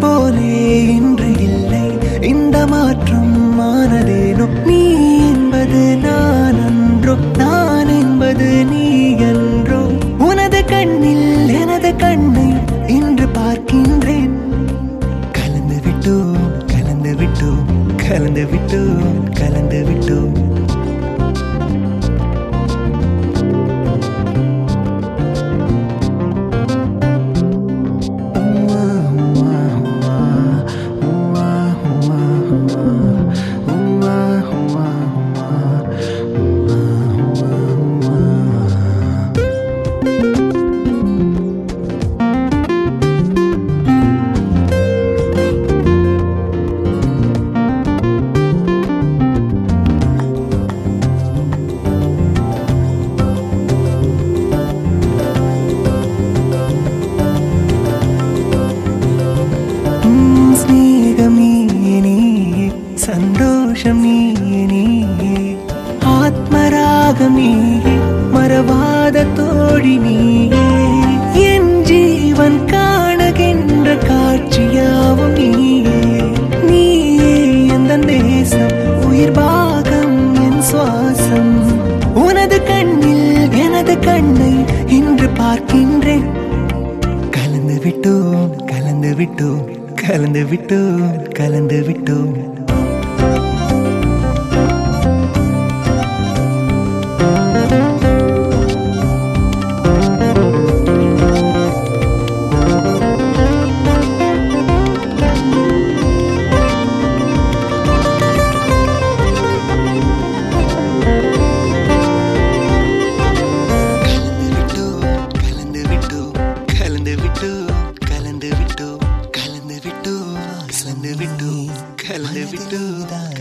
போலே இன்று இல்லை இந்த மாற்றம் மானதேனோ நீ என்பது நான் அன்றோ நான் என்பது நீ என்றோ உனது கண்ணில் எனது கண்ணை இன்று பார்க்கின்றேன் கலந்து விட்டோம் கலந்து விட்டோம் கலந்து விட்டோம் கலந்து விட்டோம் உம் ஸ்நேகம் நீயே நீயே சந்தோஷம் நீயே நீயே ஆத்மராகம் நீயே மறவாத தோழி நீயே என் ஜீவன் காணுகின்ற காட்சியாவும் நீயே நீயே எந்த நேசம் உயிர் பாகம் என் சுவாசம் உனது கண்ணில் எனது கண்ணை இன்று பார்க்கின்றேன் கலந்து விட்டோம் கலந்து விட்டோம் கலந்து விட்டோம் கலந்து விட்டோம் கலந்து விட்டோம் கலந்து விட்டோம் கலந்து விட்டோம் கலந்து விட்டோம் கலந்து விட்டோம் கலந்து விட்டோம் கலந்து விட்டோம்